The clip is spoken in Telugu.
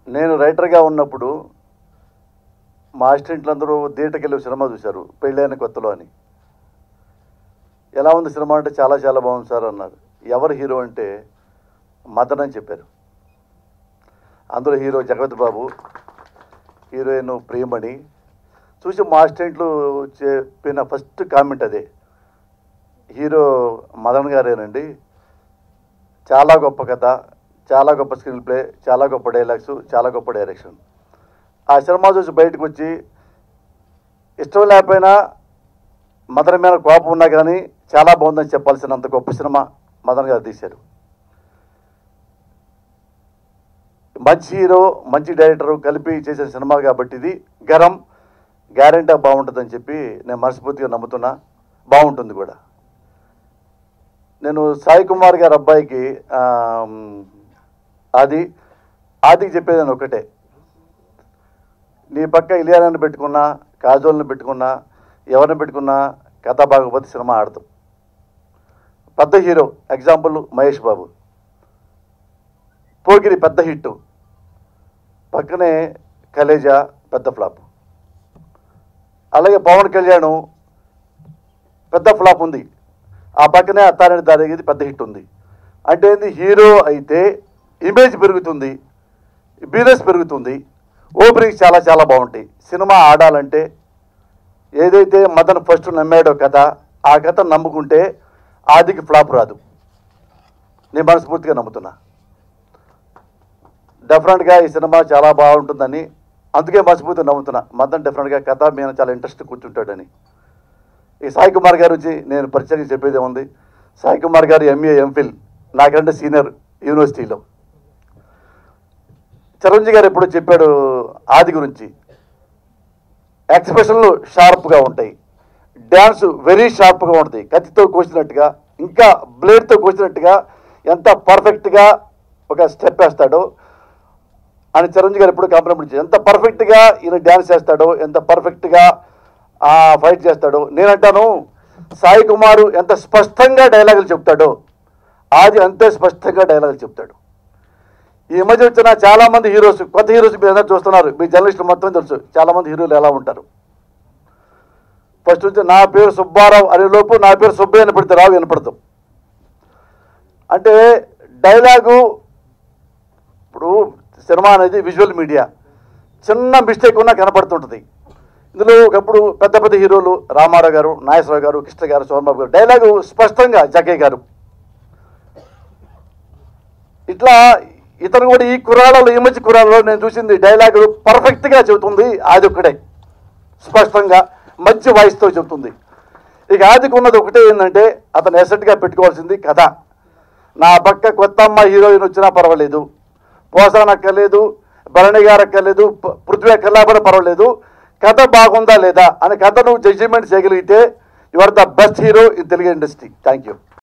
నేను రైటర్గా ఉన్నప్పుడు మా అసిస్టెంట్లు అందరూ థియేటర్కి వెళ్ళి సినిమా చూశారు పెళ్ళైన కొత్తలో అని ఎలా ఉంది సినిమా అంటే చాలా చాలా బాగుంది సార్ అన్నారు ఎవరు హీరో అంటే మదన్ అని చెప్పారు అందులో హీరో జగవత్ బాబు హీరోయిన్ ప్రియమణి చూసి మా అసిస్టెంట్లు చెప్పిన ఫస్ట్ కామెంట్ అదే హీరో మదన్ గారేనండి చాలా గొప్ప కథ చాలా గొప్ప స్క్రీన్ ప్లే చాలా గొప్ప డైలాగ్స్ చాలా గొప్ప డైరెక్షన్ ఆ సినిమా చూసి బయటకు వచ్చి ఇష్టం లేకపోయినా మదన్ మీద కోపం ఉన్నా కానీ చాలా బాగుందని చెప్పాల్సినంత గొప్ప సినిమా మదన్ గారు తీశారు మంచి హీరో మంచి డైరెక్టర్ కలిపి చేసిన సినిమా కాబట్టి ఇది గరం గ్యారెంటీ బాగుంటుందని చెప్పి నేను మనస్ఫూర్తిగా నమ్ముతున్నా బాగుంటుంది కూడా నేను సాయి కుమార్ గారి అబ్బాయికి ఆమ్, అది ఆదికి చెప్పేది నేను ఒకటే నీ పక్క ఇలియానాన్ని పెట్టుకున్నా కాజోల్ని పెట్టుకున్నా ఎవరిని పెట్టుకున్నా కథ బాగోపోతే సినిమా ఆడతాం పెద్ద హీరో ఎగ్జాంపుల్ మహేష్ బాబు పోకిరి పెద్ద హిట్ పక్కనే కలేజా పెద్ద ఫ్లాప్ అలాగే పవన్ కళ్యాణ్ పెద్ద ఫ్లాప్ ఉంది ఆ పక్కనే అత్తారని దారేది పెద్ద హిట్ ఉంది అంటే ఏంది హీరో అయితే ఇమేజ్ పెరుగుతుంది బిజినెస్ పెరుగుతుంది ఓపెనింగ్స్ చాలా చాలా బాగుంటాయి సినిమా ఆడాలంటే ఏదైతే మదన్ ఫస్ట్ నమ్మాడో కథ ఆ కథ నమ్ముకుంటే ఆదికి ఫ్లాప్ రాదు నేను మనస్ఫూర్తిగా నమ్ముతున్నా డెఫినెట్గా ఈ సినిమా చాలా బాగుంటుందని అందుకే మనస్ఫూర్తిగా నమ్ముతున్నా మదన్ డెఫినెట్గా కథ మీద చాలా ఇంట్రెస్ట్ కూర్చుంటాడని ఈ సాయి కుమార్ గారు వచ్చి నేను పరిచయం చెప్పేది ఉంది సాయి కుమార్ గారు ఎంఏ ఎంఫిల్ నాకంటే సీనియర్ యూనివర్సిటీలో చిరంజీవి గారు ఎప్పుడు చెప్పాడు ఆది గురించి ఎక్స్ప్రెషన్లు షార్ప్గా ఉంటాయి డ్యాన్స్ వెరీ షార్ప్గా ఉంటుంది కత్తితో కోసినట్టుగా ఇంకా బ్లేడ్తో కోసినట్టుగా ఎంత పర్ఫెక్ట్గా ఒక స్టెప్ వేస్తాడో అని చిరంజీవి గారు ఎప్పుడు కాంప్లిమెంట్ చేశారు ఎంత పర్ఫెక్ట్గా ఈయన డ్యాన్స్ చేస్తాడో ఎంత పర్ఫెక్ట్గా ఫైట్ చేస్తాడో నేనంటాను సాయి కుమారు ఎంత స్పష్టంగా డైలాగులు చెప్తాడో ఆది అంతే స్పష్టంగా డైలాగులు చెప్తాడు ఈ మధ్య వచ్చిన చాలా మంది హీరోస్ కొత్త హీరోస్ మీరు అందరూ చూస్తున్నారు మీ జర్నలిస్టులు మొత్తం తెలుసు చాలా మంది హీరోలు ఎలా ఉంటారు ఫస్ట్ వచ్చి నా పేరు సుబ్బారావు అనే లోపు నా పేరు సుబ్బయ్య అని పెడితే రావు వినపడతాం అంటే డైలాగు ఇప్పుడు సినిమా అనేది విజువల్ మీడియా చిన్న మిస్టేక్ ఉన్నా కనపడుతుంటుంది ఇందులో ఒకప్పుడు పెద్ద పెద్ద హీరోలు రామారావు గారు నాగేశ్వరరావు గారు కృష్ణ గారు సోమబాబు గారు డైలాగు స్పష్టంగా జగ్గయ్య గారు ఇట్లా ఇతను కూడా ఈ కురాలలో ఈ మధ్య కురాలలో నేను చూసింది డైలాగులు పర్ఫెక్ట్గా చెబుతుంది ఆది ఒక్కడే స్పష్టంగా మంచి వాయిస్తో చెబుతుంది ఇక ఆదికి ఉన్నది ఒకటే ఏంటంటే అతను ఎసెట్గా పెట్టుకోవాల్సింది కథ నా పక్క కొత్త అమ్మ హీరోయిన్ వచ్చినా పర్వాలేదు పోసాన్ అక్కర్లేదు భరణి గారు అక్కర్లేదు ప- పృథ్వీ అక్కర్లా కూడా పర్వాలేదు కథ బాగుందా లేదా అని కథ నువ్వు జడ్జిమెంట్ చేయగలిగితే you are the best hero in Telugu industry thank you